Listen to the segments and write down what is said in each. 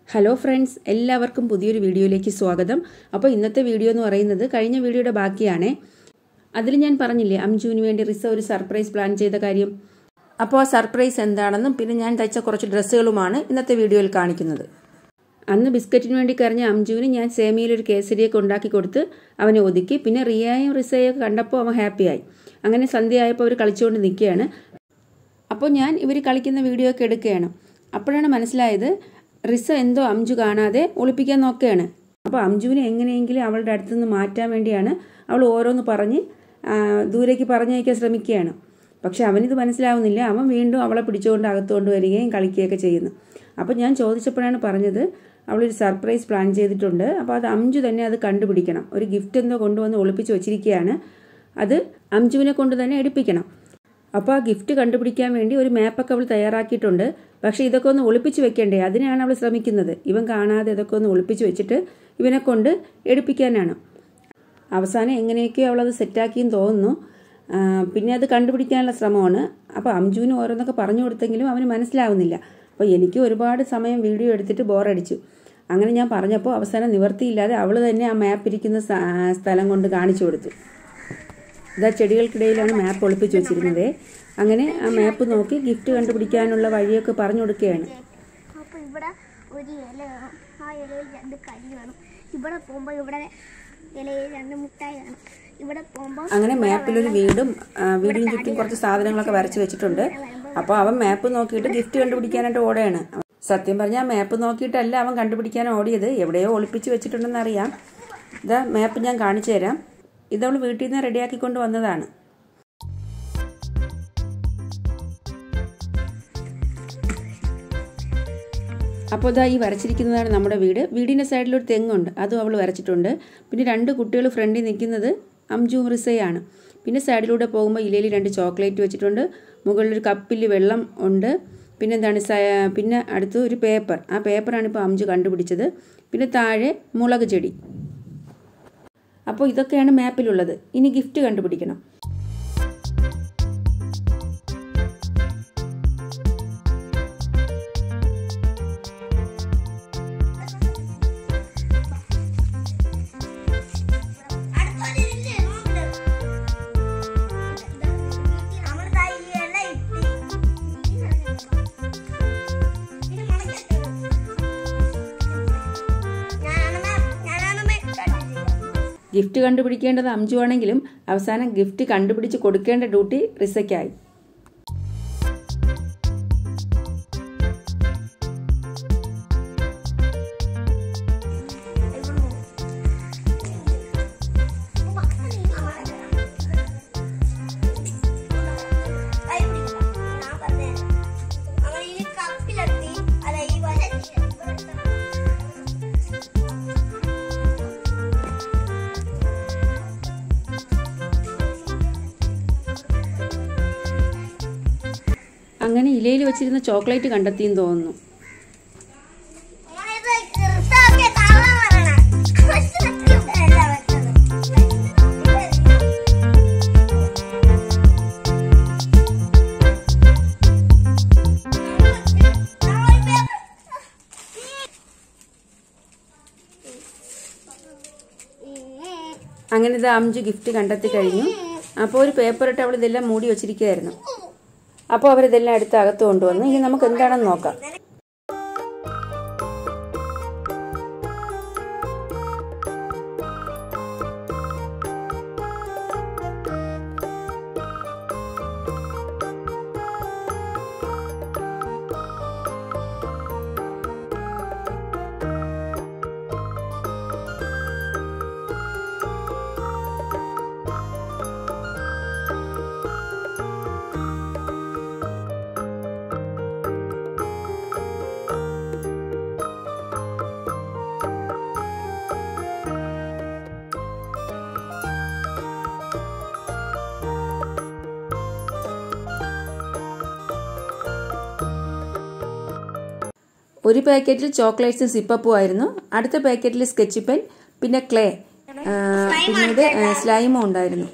Hello friends എല്ലാവർക്കും പുതിയൊരു വീഡിയോയിലേക്ക് സ്വാഗതം അപ്പോൾ ഇന്നത്തെ വീഡിയോ എന്ന് പറയുന്നത് കഴിഞ്ഞ വീഡിയോയുടെ ബാക്കിയാണേ അതിൽ ഞാൻ പറഞ്ഞില്ലേ അംജുവിന് വേണ്ടി റിസ ഒരു സർപ്രൈസ് പ്ലാൻ ചെയ്ത കാര്യം അപ്പോൾ ആ സർപ്രൈസ് എന്താണെന്നും പിന്നെ ഞാൻ തയ്ച്ച കുറച്ച് ഡ്രസ്സുകളുമാണ് ഇന്നത്തെ വീഡിയോയിൽ കാണിക്കുന്നത് അന്ന് ബിസ്ക്കറ്റിന് വേണ്ടി കരഞ്ഞ അംജുവിന് ഞാൻ സേമിയയിലൊരു കേസരിയൊക്കെ ഉണ്ടാക്കി കൊടുത്ത് അവനെ ഒതുക്കി പിന്നെ റിയയും റിസയും കണ്ടപ്പോൾ അവൻ ഹാപ്പിയായി അങ്ങനെ സന്ധ്യയായപ്പോൾ അവർ കളിച്ചുകൊണ്ട് നിൽക്കുകയാണ് അപ്പോൾ ഞാൻ ഇവർ കളിക്കുന്ന വീഡിയോ ഒക്കെ എടുക്കുകയാണ് അപ്പോഴാണ് മനസ്സിലായത് റിസ എന്തോ അംജു കാണാതെ ഒളിപ്പിക്കാൻ നോക്കുകയാണ് അപ്പോൾ അംജുവിനെ എങ്ങനെയെങ്കിലും അവളുടെ അടുത്ത് നിന്ന് മാറ്റാൻ വേണ്ടിയാണ് അവൾ ഓരോന്ന് പറഞ്ഞ് ദൂരേക്ക് പറഞ്ഞയക്കാൻ ശ്രമിക്കുകയാണ് പക്ഷെ അവനിത് മനസ്സിലാവുന്നില്ല അവൻ വീണ്ടും അവളെ പിടിച്ചുകൊണ്ട് അകത്തുകൊണ്ട് വരികയും കളിക്കുകയൊക്കെ ചെയ്യുന്നു അപ്പോൾ ഞാൻ ചോദിച്ചപ്പോഴാണ് പറഞ്ഞത് അവളൊരു സർപ്രൈസ് പ്ലാൻ ചെയ്തിട്ടുണ്ട് അപ്പോൾ അത് അംജു തന്നെ അത് കണ്ടുപിടിക്കണം ഒരു ഗിഫ്റ്റ് എന്തോ കൊണ്ടുവന്ന് ഒളിപ്പിച്ച് വെച്ചിരിക്കുകയാണ് അത് അംജുവിനെ കൊണ്ട് തന്നെ എടുപ്പിക്കണം അപ്പോൾ ആ ഗിഫ്റ്റ് കണ്ടുപിടിക്കാൻ വേണ്ടി ഒരു മാപ്പൊക്കെ അവൾ തയ്യാറാക്കിയിട്ടുണ്ട് പക്ഷേ ഇതൊക്കെ ഒന്ന് ഒളിപ്പിച്ച് വെക്കണ്ടേ അതിനാണ് അവൾ ശ്രമിക്കുന്നത് ഇവൻ കാണാതെ ഇതൊക്കെ ഒന്ന് ഒളിപ്പിച്ച് വെച്ചിട്ട് ഇവനെ കൊണ്ട് എടുപ്പിക്കാനാണ് അവസാനം എങ്ങനെയൊക്കെയോ അവളത് സെറ്റാക്കിയെന്ന് തോന്നുന്നു പിന്നെ അത് കണ്ടുപിടിക്കാനുള്ള ശ്രമമാണ് അപ്പോൾ അംജുവിന് ഓരോന്നൊക്കെ പറഞ്ഞു കൊടുത്തെങ്കിലും അവന് മനസ്സിലാവുന്നില്ല അപ്പോൾ എനിക്ക് ഒരുപാട് സമയം വീഡിയോ എടുത്തിട്ട് ബോറടിച്ചു അങ്ങനെ ഞാൻ പറഞ്ഞപ്പോൾ അവസാനം നിവർത്തിയില്ലാതെ അവൾ തന്നെ ആ മാപ്പ് ഇരിക്കുന്ന സ്ഥലം കൊണ്ട് കാണിച്ചു കൊടുത്തു ഇതാ ചെടികൾക്കിടയിലാണ് മാപ്പ് ഒളിപ്പിച്ച് വെച്ചിരുന്നത് അങ്ങനെ ആ മാപ്പ് നോക്കി ഗിഫ്റ്റ് കണ്ടുപിടിക്കാനുള്ള വഴിയൊക്കെ പറഞ്ഞു കൊടുക്കുകയാണ് അപ്പോൾ ഇവിടെ ഒരു ഇല വേണം ആ ഇലയിൽ രണ്ട് കരി വേണം ഇവിടെ പോകുമ്പോൾ ഇവിടെ ഇലയിൽ രണ്ട് മുട്ടായി വേണം ഇവിടെ പോകുമ്പോൾ അങ്ങനെ മാപ്പിലൊരു വീടും ആ, വീടിന് ചുറ്റും കുറച്ച് സാധനങ്ങളൊക്കെ വരച്ച് വെച്ചിട്ടുണ്ട് അപ്പോൾ അവൻ മാപ്പ് നോക്കിയിട്ട് ഗിഫ്റ്റ് കണ്ടുപിടിക്കാനായിട്ട് ഓടുകയാണ് സത്യം പറഞ്ഞാൽ മാപ്പ് നോക്കിയിട്ടല്ല അവൻ കണ്ടുപിടിക്കാൻ ഓടിയത് എവിടെയോ ഒളിപ്പിച്ച് വെച്ചിട്ടുണ്ടെന്ന് അറിയാം ഇതാ മാപ്പ് ഞാൻ കാണിച്ചു തരാം ഇതവൾ വീട്ടിൽ നിന്ന് റെഡിയാക്കിക്കൊണ്ട് വന്നതാണ് അപ്പോൾ ഇതാ ഈ വരച്ചിരിക്കുന്നതാണ് നമ്മുടെ വീട് വീടിൻ്റെ സൈഡിൽ ഒരു തെങ്ങുണ്ട് അതും അവൾ വരച്ചിട്ടുണ്ട് പിന്നെ രണ്ട് കുട്ടികൾ ഫ്രണ്ടിൽ നിൽക്കുന്നത് അംജു റിസയാണ് പിന്നെ സൈഡിലൂടെ പോകുമ്പോൾ ഇലയിൽ രണ്ട് ചോക്ലേറ്റ് വെച്ചിട്ടുണ്ട് മുകളിലൊരു കപ്പിൽ വെള്ളം ഉണ്ട് പിന്നെ എന്താണ് സ- പിന്നെ അടുത്ത് ഒരു പേപ്പർ ആ പേപ്പറാണ് ഇപ്പോൾ അംജു കണ്ടുപിടിച്ചത് പിന്നെ താഴെ മുളക് ചെടി അപ്പോൾ ഇതൊക്കെയാണ് മാപ്പിലുള്ളത് ഇനി ഗിഫ്റ്റ് കണ്ടുപിടിക്കണം ഗിഫ്റ്റ് കണ്ടുപിടിക്കേണ്ടത് അംജു ആണെങ്കിലും അവസാനം ഗിഫ്റ്റ് കണ്ടുപിടിച്ച് കൊടുക്കേണ്ട ഡ്യൂട്ടി റിസയ്ക്കായി കപ്പിലെത്തി അല്ല ഈ വര അങ്ങനെ ഇലയിൽ വെച്ചിരുന്ന ചോക്ലേറ്റ് കണ്ടെത്തിയെന്ന് തോന്നുന്നു ഇത് കൃത്യമൊക്കെ തള്ളാൻ വരണം. അല്ല വെച്ചത്. അങ്ങനെ ഇത് അംജു ഗിഫ്റ്റ് കണ്ടെത്തി കഴിഞ്ഞു അപ്പോൾ ഒരു പേപ്പർ ഇട്ട് അവൾ ഇതെല്ലാം മൂടി വെച്ചിരിക്കുകയായിരുന്നു അപ്പോൾ അവരിതെല്ലാം എടുത്ത് അകത്ത് കൊണ്ടുവന്നു ഇനി നമുക്ക് എന്താണെന്ന് നോക്കാം ഒരു പാക്കറ്റിൽ ചോക്ലേറ്റ്സും സിപ്പപ്പും ആയിരുന്നു അടുത്ത പാക്കറ്റിൽ സ്കെച്ച് പെൻ പിന്നെ ക്ലേ ആ, പിന്നീട് ആ, സ്ലൈമും ഉണ്ടായിരുന്നു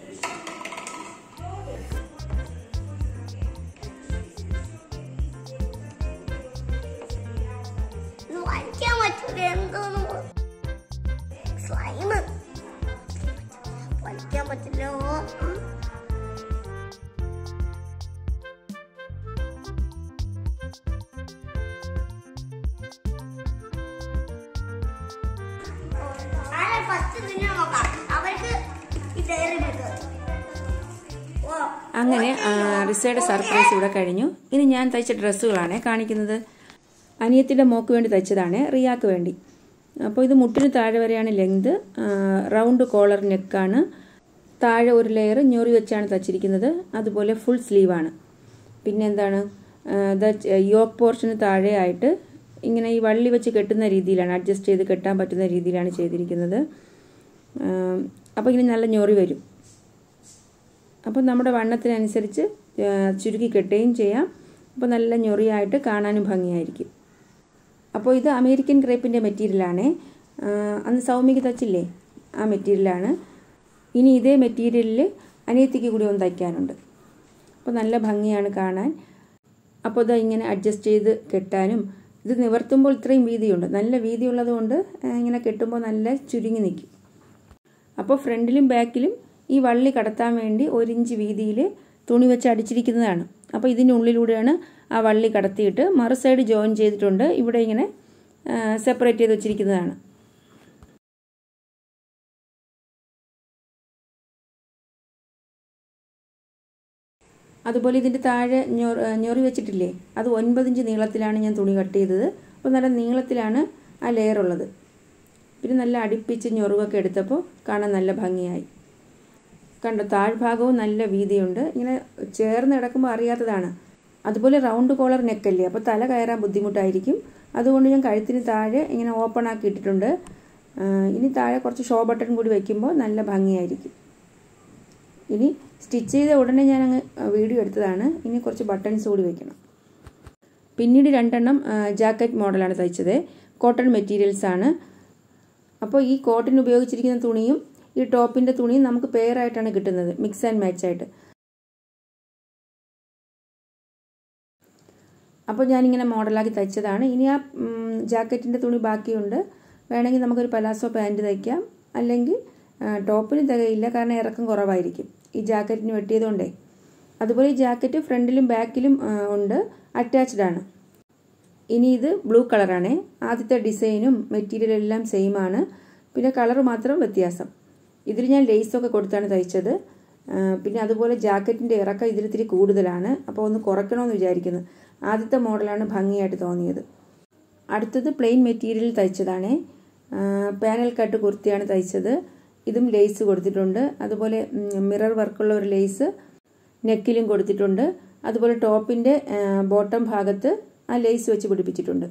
ഇത് വലിക്കാൻ എന്തോന്നു സ്ലൈമ് വലിക്കാൻ പറ്റില്ലോ ഫസ്റ്റ് നിന്നെ നോക്കാം അവർക്ക് ഈ ഡയറി ഓ അങ്ങനെ ആ, റിസയുടെ സർപ്രൈസ് ഇവിടെ കഴിഞ്ഞു ഇനി ഞാൻ തയ്ച്ച ഡ്രസ്സുകളാണ് കാണിക്കുന്നത് അനിയത്തിൻ്റെ മോക്ക് വേണ്ടി തയ്ച്ചതാണ് റിയാക്ക് വേണ്ടി അപ്പോൾ ഇത് മുട്ടിന് താഴെ വരെയാണ് ലെങ്ത് റൗണ്ട് കോളർ നെക്കാണ് താഴെ ഒരു ലെയർ ഞൊറി വെച്ചാണ് തച്ചിരിക്കുന്നത് അതുപോലെ ഫുൾ സ്ലീവാണ് പിന്നെ എന്താണ് യോക്ക് പോർഷന് താഴെയായിട്ട് ഇങ്ങനെ ഈ വള്ളി വെച്ച് കെട്ടുന്ന രീതിയിലാണ് അഡ്ജസ്റ്റ് ചെയ്ത് കെട്ടാൻ പറ്റുന്ന രീതിയിലാണ് ചെയ്തിരിക്കുന്നത് അപ്പോൾ ഇങ്ങനെ നല്ല ഞൊറി വരും അപ്പോൾ നമ്മുടെ വണ്ണത്തിനനുസരിച്ച് ആ, ചുരുക്കി കെട്ടുകയും ചെയ്യാം അപ്പോൾ നല്ല ഞൊറിയായിട്ട് കാണാനും ഭംഗിയായിരിക്കും അപ്പോൾ ഇത് അമേരിക്കൻ ക്രേപ്പിൻ്റെ മെറ്റീരിയലാണ് അന്ന് സൗമ്യക്ക് തച്ചില്ലേ ആ മെറ്റീരിയലാണ് ഇനി ഇതേ മെറ്റീരിയലിൽ അനിയത്തിക്ക് കൂടി ഒന്ന് തയ്ക്കാനുണ്ട് അപ്പോൾ നല്ല ഭംഗിയാണ് കാണാൻ അപ്പോൾ ഇത് ഇങ്ങനെ അഡ്ജസ്റ്റ് ചെയ്ത് കെട്ടാനും ഇത് നിവർത്തുമ്പോൾ ഇത്രയും വീതിയുണ്ട് നല്ല വീതിയുള്ളത് കൊണ്ട് ആ, ഇങ്ങനെ കെട്ടുമ്പോൾ നല്ല ചുരുങ്ങി നിൽക്കും അപ്പോൾ ഫ്രണ്ടിലും ബാക്കിലും ഈ വള്ളി കടത്താൻ വേണ്ടി ഒരു ഇഞ്ച് വീതിയിൽ തുണി വെച്ച് അടിച്ചിരിക്കുന്നതാണ് അപ്പോൾ ഇതിൻ്റെ ഉള്ളിലൂടെയാണ് ആ വള്ളി കടത്തിയിട്ട് മറു സൈഡ് ജോയിൻ ചെയ്തിട്ടുണ്ട് ഇവിടെ ഇങ്ങനെ സെപ്പറേറ്റ് ചെയ്ത് വെച്ചിരിക്കുന്നതാണ് അതുപോലെ ഇതിൻ്റെ താഴെ ഞൊ- ഞൊറി വെച്ചിട്ടില്ലേ അത് ഒൻപതിഞ്ച് നീളത്തിലാണ് ഞാൻ തുണി കട്ട് ചെയ്തത് അപ്പോൾ നല്ല നീളത്തിലാണ് ആ ലെയർ ഉള്ളത് പിന്നെ നല്ല അടുപ്പിച്ച് ഞൊറുകൊക്കെ എടുത്തപ്പോൾ കാണാൻ നല്ല ഭംഗിയായി കണ്ടോ താഴ്ഭാഗവും നല്ല വീതിയുണ്ട് ഇങ്ങനെ ചേർന്ന് കിടക്കുമ്പോൾ അറിയാത്തതാണ് അതുപോലെ റൗണ്ട് കോളർ നെക്കല്ലേ അപ്പോൾ തല കയറാൻ ബുദ്ധിമുട്ടായിരിക്കും അതുകൊണ്ട് ഞാൻ കഴുത്തിന് താഴെ ഇങ്ങനെ ഓപ്പൺ ആക്കി ഇട്ടിട്ടുണ്ട് ആ, ഇനി താഴെ കുറച്ച് ഷോ ബട്ടൺ കൂടി വയ്ക്കുമ്പോൾ നല്ല ഭംഗിയായിരിക്കും ഇനി സ്റ്റിച്ച് ചെയ്ത ഉടനെ ഞാൻ അങ്ങ് വീഡിയോ എടുത്തതാണ് ഇനി കുറച്ച് ബട്ടൺസ് കൂടി വെക്കണം പിന്നീട് രണ്ടെണ്ണം ജാക്കറ്റ് മോഡലാണ് തയ്ച്ചത് കോട്ടൺ മെറ്റീരിയൽസ് ആണ് അപ്പോൾ ഈ കോട്ടൺ ഉപയോഗിച്ചിരിക്കുന്ന തുണിയും ഈ ടോപ്പിൻ്റെ തുണിയും നമുക്ക് പെയറായിട്ടാണ് കിട്ടുന്നത് മിക്സ് ആൻഡ് മാച്ച് ആയിട്ട് അപ്പോൾ ഞാനിങ്ങനെ മോഡലാക്കി തയ്ച്ചതാണ് ഇനി ആ ജാക്കറ്റിൻ്റെ തുണി ബാക്കിയുണ്ട് വേണമെങ്കിൽ നമുക്കൊരു പലാസോ പാൻറ് തയ്ക്കാം അല്ലെങ്കിൽ ആ, ടോപ്പിന് തികയില്ല കാരണം ഇറക്കം കുറവായിരിക്കും ഈ ജാക്കറ്റിന് വെട്ടിയതുകൊണ്ടേ അതുപോലെ ഈ ജാക്കറ്റ് ഫ്രണ്ടിലും ബാക്കിലും ആ, ഉണ്ട് അറ്റാച്ച്ഡ് ആണ് ഇനി ഇത് ബ്ലൂ കളറാണ് ആദ്യത്തെ ഡിസൈനും മെറ്റീരിയലും എല്ലാം സെയിം ആണ് പിന്നെ കളർ മാത്രം വ്യത്യാസം ഇതിൽ ഞാൻ ലേസൊക്കെ കൊടുത്താണ് തയ്ച്ചത് ആ, പിന്നെ അതുപോലെ ജാക്കറ്റിൻ്റെ ഇറക്കം ഇതിലിത്തിരി കൂടുതലാണ് അപ്പോൾ ഒന്ന് കുറയ്ക്കണമെന്ന് വിചാരിക്കുന്നു ആദ്യത്തെ മോഡലാണ് ഭംഗിയായിട്ട് തോന്നിയത് അടുത്തത് പ്ലെയിൻ മെറ്റീരിയൽ തയ്ച്ചതാണ് പാനൽ കട്ട് കുർത്തിയാണ് തയ്ച്ചത് ഇതും ലേസ് കൊടുത്തിട്ടുണ്ട് അതുപോലെ മിറർ വർക്കുള്ള ഒരു ലേസ് നെക്കിലും കൊടുത്തിട്ടുണ്ട് അതുപോലെ ടോപ്പിൻ്റെ ബോട്ടം ഭാഗത്ത് ആ ലേസ് വെച്ച് പിടിപ്പിച്ചിട്ടുണ്ട്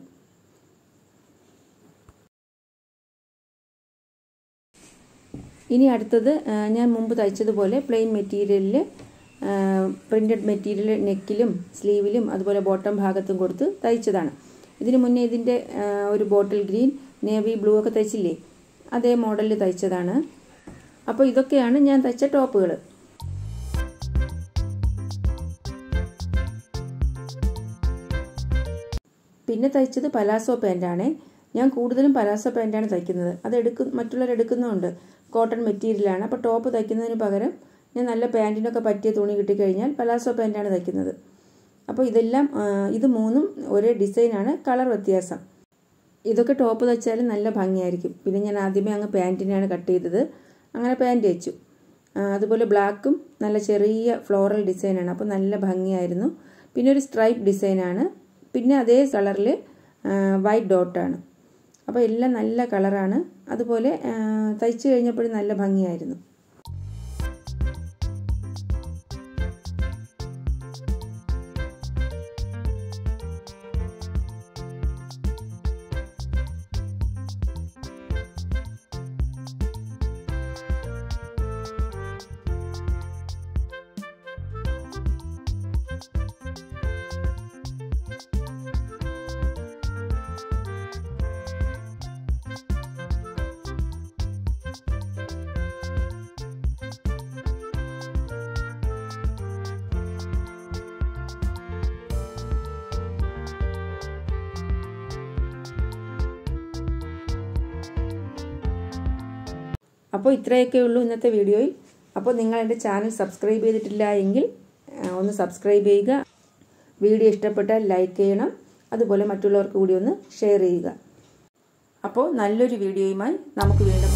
ഇനി അടുത്തത് ആ, ഞാൻ മുമ്പ് തയ്ച്ചതുപോലെ പ്ലെയിൻ മെറ്റീരിയലിൽ പ്രിൻറ്റഡ് മെറ്റീരിയൽ നെക്കിലും സ്ലീവിലും അതുപോലെ ബോട്ടം ഭാഗത്തും കൊടുത്ത് തയ്ച്ചതാണ് ഇതിന് മുന്നേ ഇതിൻ്റെ ആ, ഒരു ബോട്ടിൽ ഗ്രീൻ നേവി ബ്ലൂ ഒക്കെ തയ്ച്ചില്ലേ അതേ മോഡലിൽ തയ്ച്ചതാണ് അപ്പോൾ ഇതൊക്കെയാണ് ഞാൻ തയ്ച്ച ടോപ്പുകൾ പിന്നെ തയ്ച്ചത് പലാസോ പാൻറ്റാണ് ഞാൻ കൂടുതലും പലാസോ പാൻറ്റാണ് തയ്ക്കുന്നത് അത് എടുക്കും മറ്റുള്ളവർ എടുക്കുന്നുമുണ്ട് കോട്ടൺ മെറ്റീരിയലാണ് അപ്പോൾ ടോപ്പ് തയ്ക്കുന്നതിന് പകരം ഞാൻ നല്ല പാൻറ്റിനൊക്കെ പറ്റിയ തുണി കിട്ടിക്കഴിഞ്ഞാൽ പലാസോ പാൻറ്റാണ് തയ്ക്കുന്നത് അപ്പോൾ ഇതെല്ലാം ആ, ഇത് മൂന്നും ഒരേ ഡിസൈനാണ് കളർ വ്യത്യാസം ഇതൊക്കെ ടോപ്പ് തയ്ച്ചാലും നല്ല ഭംഗിയായിരിക്കും പിന്നെ ഞാൻ ആദ്യമേ അങ്ങ് പാൻറ്റിനെയാണ് കട്ട് ചെയ്തത് അങ്ങനെ പാൻറ്റ് വെച്ചു ആ, അതുപോലെ ബ്ലാക്കും നല്ല ചെറിയ ഫ്ലോറൽ ഡിസൈനാണ് അപ്പോൾ നല്ല ഭംഗിയായിരുന്നു പിന്നെ ഒരു സ്ട്രൈപ്പ് ഡിസൈനാണ് പിന്നെ അതേ കളറിൽ വൈറ്റ് ഡോട്ടാണ് അപ്പോൾ എല്ലാം നല്ല കളറാണ് അതുപോലെ ആ, തയ്ച്ചു കഴിഞ്ഞപ്പോഴും നല്ല ഭംഗിയായിരുന്നു അപ്പോൾ ഇത്രയൊക്കെ ഉള്ളൂ ഇന്നത്തെ വീഡിയോയിൽ അപ്പോൾ നിങ്ങൾ എൻ്റെ ചാനൽ സബ്സ്ക്രൈബ് ചെയ്തിട്ടില്ല എങ്കിൽ ഒന്ന് സബ്സ്ക്രൈബ് ചെയ്യുക വീഡിയോ ഇഷ്ടപ്പെട്ടാൽ ലൈക്ക് ചെയ്യണം അതുപോലെ മറ്റുള്ളവർക്ക് കൂടി ഒന്ന് ഷെയർ ചെയ്യുക അപ്പോൾ നല്ലൊരു വീഡിയോയുമായി നമുക്ക് വീണ്ടും